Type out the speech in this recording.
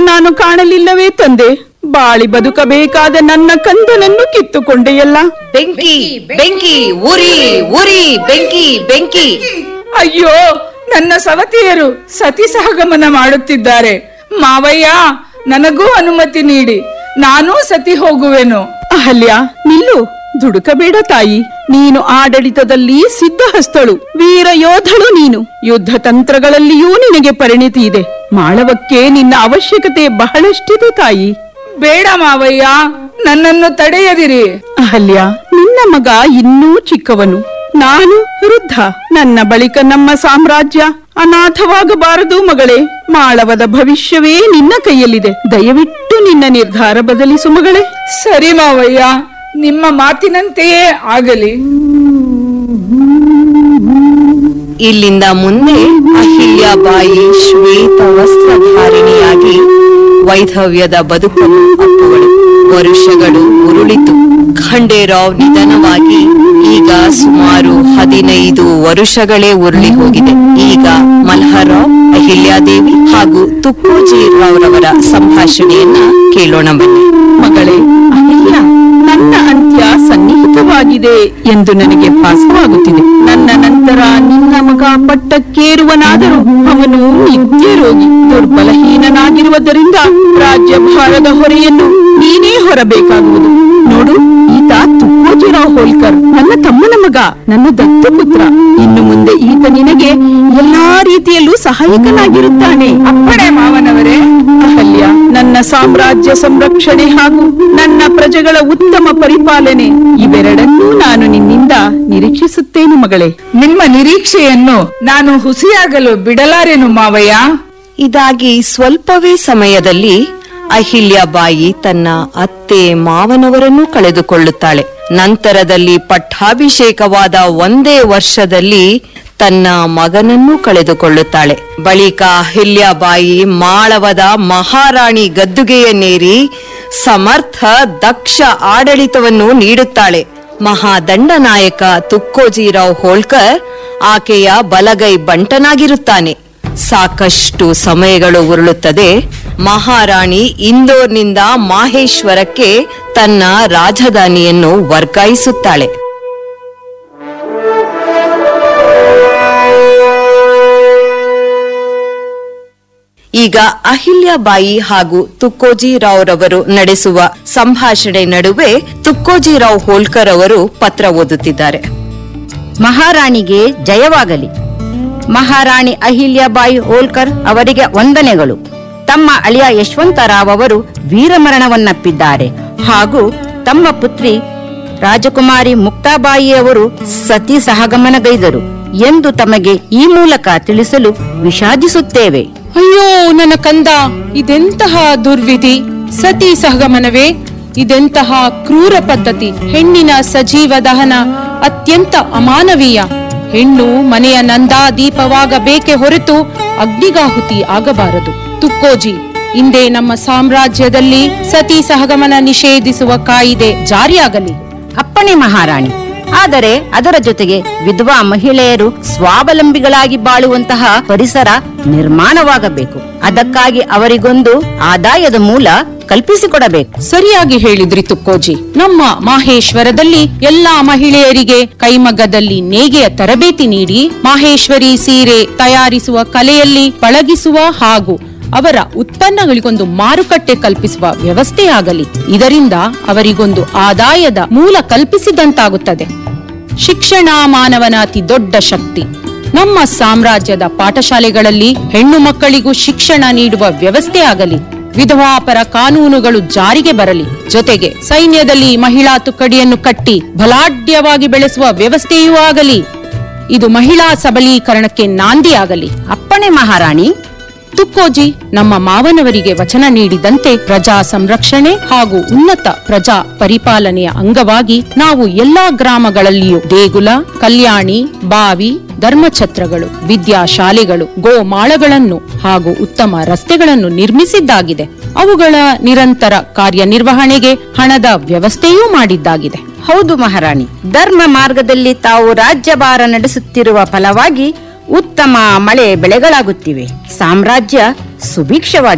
ನಾನು ಕಾಣಲಿಲ್ಲವೇ ತಂದೆ ಬಾಳಿ ಬದುಕಬೇಕಾದ ನನ್ನ ಕಂದನನ್ನು ಕಿತ್ತುಕೊಂಡೆಯಲ್ಲ ಬೆಂಕಿ ಬೆಂಕಿ ಉರಿ ಉರಿ ಬೆಂಕಿ ಬೆಂಕಿ ಅಯ್ಯೋ ನನ್ನ ಸವತಿಯರು ಸತಿ ಸಹಗಮನ ಮಾಡುತ್ತಿದ್ದಾರೆ ಮಾವಯ್ಯ ನನಗೂ ಅನುಮತಿ ನೀಡಿ ನಾನೂ ಸತಿ ಹೋಗುವೆನು ಅಹಲ್ಯ ನಿಲ್ಲು ದುಡುಕಬೇಡ ತಾಯಿ ನೀನು ಆಡಳಿತದಲ್ಲಿ ಸಿದ್ಧಹಸ್ತಳು ವೀರ ಯೋಧಳು ನೀನು ಯುದ್ಧ ತಂತ್ರಗಳಲ್ಲಿಯೂ ನಿನಗೆ ಪರಿಣಿತಿ ಇದೆ ಮಾಳವಕ್ಕೆ ನಿನ್ನ ಅವಶ್ಯಕತೆ ಬಹಳಷ್ಟಿದೆ ತಾಯಿ ಬೇಡ ಮಾವಯ್ಯ ನನ್ನನ್ನು ತಡೆಯದಿರಿ ಅಹಲ್ಯ ನಿನ್ನ ಮಗ ಇನ್ನೂ ಚಿಕ್ಕವನು ನಾನು ವೃದ್ಧ ನನ್ನ ಬಳಿಕ ನಮ್ಮ ಸಾಮ್ರಾಜ್ಯ ಅನಾಥವಾಗಬಾರದು ಮಗಳೇ ಮಾಳವದ ಭವಿಷ್ಯವೇ ನಿನ್ನ ಕೈಯಲ್ಲಿದೆ ದಯವಿಟ್ಟು ನಿನ್ನ ನಿರ್ಧಾರ ಬದಲಿಸು ಮಗಳೇ ಸರಿ ಮಾವಯ್ಯ ನಿಮ್ಮ ಮಾತಿನಂತೆಯೇ ಆಗಲಿ ಇಲ್ಲಿಂದ ಮುಂದೆ ಅಹಿಲ್ಯಾಬಾಯಿ ಶ್ವೇತ ವಸ್ತ್ರಧಾರಿಣಿಯಾಗಿ ವೈಧವ್ಯದ ಬದುಕನ್ನು ಅಪ್ಪುಗಳು ವರುಷಗಳು ಉರುಳಿತು ಖಂಡೇರಾವ್ ನಿಧನವಾಗಿ ಈಗ ಸುಮಾರು ಹದಿನೈದು ವರುಷಗಳೇ ಉರುಳಿ ಹೋಗಿದೆ ಈಗ ಮಲ್ಹರಾವ್ ಅಹಿಲ್ಯಾದೇವಿ ಹಾಗೂ ತುಕ್ಕೋಜಿರಾವ್ರವರ ಸಂಭಾಷಣೆಯನ್ನ ಕೇಳೋಣ ಬನ್ನಿ ಮಗಳೇ ಅಹಿಲ್ಯ ನನ್ನ ಅಂತ್ಯ ಸನ್ನಿಹಿತವಾಗಿದೆ ಎಂದು ನನಗೆ ಭಾಸವಾಗುತ್ತಿದೆ ನನ್ನ ನಂತರ ನಿನ್ನ ಮಗ ಪಟ್ಟಕ್ಕೇರುವನಾದರೂ ಅವನು ನಿತ್ಯ ರೋಗಿ ದುರ್ಬಲಹೀನನಾಗಿರುವುದರಿಂದ ರಾಜ್ಯಭಾರದ ಹೊರೆಯನ್ನು ನೀನೇ ಹೊರಬೇಕಾಗುವುದು ನೋಡು ಈತ ತುಕ್ಕೋಜಿರಾವ್ ಹೋಲ್ಕರ್ ನನ್ನ ತಮ್ಮನ ಮಗ ನನ್ನ ದತ್ತು ಪುತ್ರ ಇನ್ನು ಮುಂದೆ ಈತ ನಿನಗೆ ಎಲ್ಲಾ ರೀತಿಯಲ್ಲೂ ಸಹಾಯಕನಾಗಿರುತ್ತಾನೆ ಅಪ್ಪಣೆ ಮಾವನವರೇ ಅಹಲ್ಯ ನನ್ನ ಸಾಮ್ರಾಜ್ಯ ಸಂರಕ್ಷಣೆ ಹಾಗೂ ನನ್ನ ಪ್ರಜೆಗಳ ಉತ್ತಮ ಪರಿಪಾಲನೆ ಇವೆರಡನ್ನೂ ನಾನು ನಿನ್ನಿಂದ ನಿರೀಕ್ಷಿಸುತ್ತೇನೆ ಮಗಳೇ ನಿಮ್ಮ ನಿರೀಕ್ಷೆಯನ್ನು ನಾನು ಹುಸಿಯಾಗಲು ಬಿಡಲಾರೆನು ಮಾವಯ್ಯ ಇದಾಗಿ ಸ್ವಲ್ಪವೇ ಸಮಯದಲ್ಲಿ ಅಹಿಲ್ಯಾಬಾಯಿ ತನ್ನ ಅತ್ತೆ ಮಾವನವರನ್ನು ಕಳೆದುಕೊಳ್ಳುತ್ತಾಳೆ ನಂತರದಲ್ಲಿ ಪಟ್ಟಾಭಿಷೇಕವಾದ ಒಂದೇ ವರ್ಷದಲ್ಲಿ ತನ್ನ ಮಗನನ್ನು ಕಳೆದುಕೊಳ್ಳುತ್ತಾಳೆ ಬಳಿಕ ಅಹಿಲ್ಯಾಬಾಯಿ ಮಾಳವದ ಮಹಾರಾಣಿ ಗದ್ದುಗೆಯನ್ನೇರಿ ಸಮರ್ಥ ದಕ್ಷ ಆಡಳಿತವನ್ನು ನೀಡುತ್ತಾಳೆ ಮಹಾದಂಡನಾಯಕ ತುಕ್ಕೋಜಿರಾವ್ ಹೋಳ್ಕರ್ ಆಕೆಯ ಬಲಗೈ ಬಂಟನಾಗಿರುತ್ತಾನೆ ಸಾಕಷ್ಟು ಸಮಯಗಳು ಉರುಳುತ್ತದೆ ಮಹಾರಾಣಿ ಇಂದೋರ್ನಿಂದ ಮಾಹೇಶ್ವರಕ್ಕೆ ತನ್ನ ರಾಜಧಾನಿಯನ್ನು ವರ್ಗಾಯಿಸುತ್ತಾಳೆ ಈಗ ಅಹಿಲ್ಯಾಬಾಯಿ ಹಾಗೂ ತುಕ್ಕೋಜಿರಾವ್ರವರು ನಡೆಸುವ ಸಂಭಾಷಣೆ ನಡುವೆ ತುಕ್ಕೋಜಿರಾವ್ ಹೋಳ್ಕರ್ ಅವರು ಪತ್ರ ಓದುತ್ತಿದ್ದಾರೆ ಮಹಾರಾಣಿಗೆ ಜಯವಾಗಲಿ ಮಹಾರಾಣಿ ಅಹಿಲ್ಯಾಬಾಯಿ ಹೋಲ್ಕರ್ ಅವರಿಗೆ ವಂದನೆಗಳು ತಮ್ಮ ಅಳಿಯ ಯಶವಂತರಾವ್ ಅವರು ವೀರಮರಣವನ್ನಪ್ಪಿದ್ದಾರೆ ಹಾಗೂ ತಮ್ಮ ಪುತ್ರಿ ರಾಜಕುಮಾರಿ ಮುಕ್ತಾಬಾಯಿಯವರು ಸತಿ ಸಹಗಮನಗೈದರು ಎಂದು ತಮಗೆ ಈ ಮೂಲಕ ತಿಳಿಸಲು ವಿಷಾದಿಸುತ್ತೇವೆ ಅಯ್ಯೋ ನನ್ನ ಕಂದ ಇದೆಂತಹ ದುರ್ವಿಧಿ ಸತಿ ಸಹಗಮನವೇ ಇದೆಂತಹ ಕ್ರೂರ ಪದ್ಧತಿ ಹೆಣ್ಣಿನ ಸಜೀವ ದಹನ ಅತ್ಯಂತ ಅಮಾನವೀಯ ಹೆಣ್ಣು ಮನೆಯ ನಂದಾದೀಪವಾಗಬೇಕೆ ಹೊರತು ಅಗ್ನಿಗಾಹುತಿ ಆಗಬಾರದು ತುಕ್ಕೋಜಿ ಇಂದೇ ನಮ್ಮ ಸಾಮ್ರಾಜ್ಯದಲ್ಲಿ ಸತಿ ಸಹಗಮನ ನಿಷೇಧಿಸುವ ಕಾಯಿದೆ ಜಾರಿಯಾಗಲಿ ಅಪ್ಪಣೆ ಮಹಾರಾಣಿ ಆದರೆ ಅದರ ಜೊತೆಗೆ ವಿಧವಾ ಮಹಿಳೆಯರು ಸ್ವಾವಲಂಬಿಗಳಾಗಿ ಬಾಳುವಂತಹ ಪರಿಸರ ನಿರ್ಮಾಣವಾಗಬೇಕು ಅದಕ್ಕಾಗಿ ಅವರಿಗೊಂದು ಆದಾಯದ ಮೂಲ ಕಲ್ಪಿಸಿಕೊಡಬೇಕು ಸರಿಯಾಗಿ ಹೇಳಿದ್ರಿ ತುಕ್ಕೋಜಿ ನಮ್ಮ ಮಾಹೇಶ್ವರದಲ್ಲಿ ಎಲ್ಲಾ ಮಹಿಳೆಯರಿಗೆ ಕೈಮಗ್ಗದಲ್ಲಿ ನೇಗೆಯ ತರಬೇತಿ ನೀಡಿ ಮಾಹೇಶ್ವರಿ ಸೀರೆ ತಯಾರಿಸುವ ಕಲೆಯಲ್ಲಿ ಪಳಗಿಸುವ ಹಾಗೂ ಅವರ ಉತ್ಪನ್ನಗಳಿಗೊಂದು ಮಾರುಕಟ್ಟೆ ಕಲ್ಪಿಸುವ ವ್ಯವಸ್ಥೆಯಾಗಲಿ ಇದರಿಂದ ಅವರಿಗೊಂದು ಆದಾಯದ ಮೂಲ ಕಲ್ಪಿಸಿದಂತಾಗುತ್ತದೆ ಶಿಕ್ಷಣ ಮಾನವನ ಅತಿ ದೊಡ್ಡ ಶಕ್ತಿ ನಮ್ಮ ಸಾಮ್ರಾಜ್ಯದ ಪಾಠಶಾಲೆಗಳಲ್ಲಿ ಹೆಣ್ಣು ಮಕ್ಕಳಿಗೂ ಶಿಕ್ಷಣ ನೀಡುವ ವ್ಯವಸ್ಥೆ ಆಗಲಿ ವಿಧವಾಪರ ಕಾನೂನುಗಳು ಜಾರಿಗೆ ಬರಲಿ ಜೊತೆಗೆ ಸೈನ್ಯದಲ್ಲಿ ಮಹಿಳಾ ತುಕಡಿಯನ್ನು ಕಟ್ಟಿ ಬಲಾಢ್ಯವಾಗಿ ಬೆಳೆಸುವ ವ್ಯವಸ್ಥೆಯೂ ಆಗಲಿ ಇದು ಮಹಿಳಾ ಸಬಲೀಕರಣಕ್ಕೆ ನಾಂದಿಯಾಗಲಿ ಅಪ್ಪಣೆ ಮಹಾರಾಣಿ ತುಕ್ಕೋಜಿ ನಮ್ಮ ಮಾವನವರಿಗೆ ವಚನ ನೀಡಿದಂತೆ ಪ್ರಜಾ ಸಂರಕ್ಷಣೆ ಹಾಗೂ ಉನ್ನತ ಪ್ರಜಾ ಪರಿಪಾಲನೆಯ ಅಂಗವಾಗಿ ನಾವು ಎಲ್ಲಾ ಗ್ರಾಮಗಳಲ್ಲಿಯೂ ದೇಗುಲ ಕಲ್ಯಾಣಿ ಬಾವಿ ಧರ್ಮಛತ್ರಗಳು ವಿದ್ಯಾಶಾಲೆಗಳು ಗೋಮಾಳಗಳನ್ನು ಹಾಗೂ ಉತ್ತಮ ರಸ್ತೆಗಳನ್ನು ನಿರ್ಮಿಸಿದ್ದಾಗಿದೆ ಅವುಗಳ ನಿರಂತರ ಕಾರ್ಯನಿರ್ವಹಣೆಗೆ ಹಣದ ವ್ಯವಸ್ಥೆಯೂ ಮಾಡಿದ್ದಾಗಿದೆ ಹೌದು ಮಹಾರಾಣಿ ಧರ್ಮ ಮಾರ್ಗದಲ್ಲಿ ತಾವು ರಾಜ್ಯಭಾರ ನಡೆಸುತ್ತಿರುವ ಫಲವಾಗಿ ಉತ್ತಮ ಮಳೆ ಬೆಳೆಗಳಾಗುತ್ತಿವೆ ಸಾಮ್ರಾಜ್ಯ ಸುಭಿಕ್ಷವಾಗಿದೆ